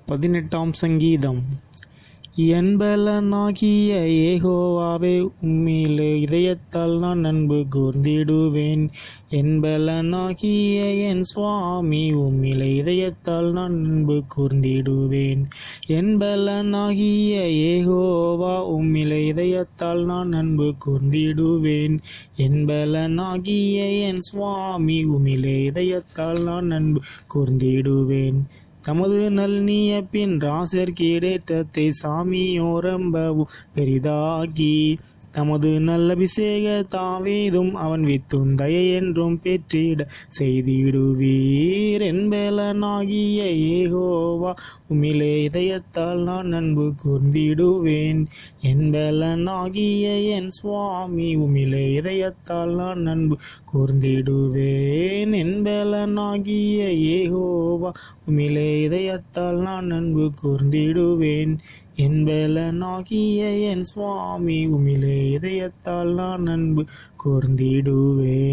பதினெட்டாம் சங்கீதம் என்பலனாகிய ஏகோவாவே உம்மிலே இதயத்தால் நான் அன்பு கூர்ந்திடுவேன் என்பலனாகிய என் சுவாமி உம்மிலே இதயத்தால் நான் அன்பு கூர்ந்திடுவேன் என்பலனாகிய ஏகோவா உம்மிலே இதயத்தால் நான் அன்பு கூர்ந்திடுவேன் என்பலனாகிய என் சுவாமி உம்மிலே இதயத்தால் நான் அன்பு கூர்ந்திடுவேன் தமது நல்னிய பின் ராசர் கீடேற்றத்தை சாமியோரம்பவும் பெரிதாக்கி தமது நல்லபிஷேக தாவீதும் அவன் வித்துந்தய என்றும் பெற்றிட செய்திடுவீர் என்பலனாகிய ஏகோவா உமிலே இதயத்தால் நான் அன்பு கூர்ந்திடுவேன் என்பலனாகிய என் சுவாமி உமிலே இதயத்தால் நான் அன்பு கூர்ந்திடுவேன் என்பலனாகிய ஏகோவா உமிலே இதயத்தால் நான் அன்பு கூர்ந்திடுவேன் என்பலனாகிய என் சுவாமி உமிலே இதயத்தால் நான் அன்பு கூர்ந்திடுவேன்